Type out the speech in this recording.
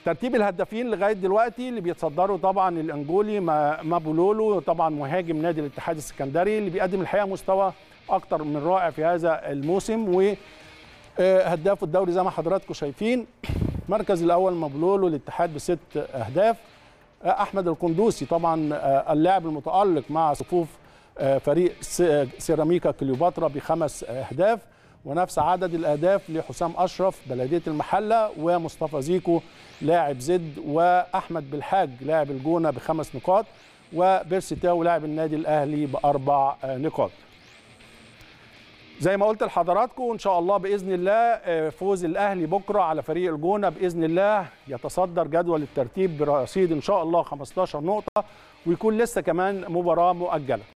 ترتيب الهدافين لغايه دلوقتي اللي بيتصدروا طبعا الانجولي ما- مابولولو طبعا مهاجم نادي الاتحاد السكندري اللي بيقدم الحقيقه مستوى اكتر من رائع في هذا الموسم و آه، هداف الدوري زي ما حضراتكم شايفين المركز الاول مبلول الاتحاد بست اهداف آه، احمد القندوسي طبعا آه، اللاعب المتالق مع صفوف آه، فريق س- سيراميكا كليوباترا بخمس اهداف ونفس عدد الاهداف لحسام اشرف بلديه المحله ومصطفى زيكو لاعب زد واحمد بالحاج لاعب الجونه بخمس نقاط وبيرسي تاو لاعب النادي الاهلي باربع آه، نقاط زي ما قلت لحضراتكم ان شاء الله باذن الله آه، فوز الاهلي بكره على فريق الجونه باذن الله يتصدر جدول الترتيب برصيد ان شاء الله 15 نقطه ويكون لسه كمان مباراه مؤجله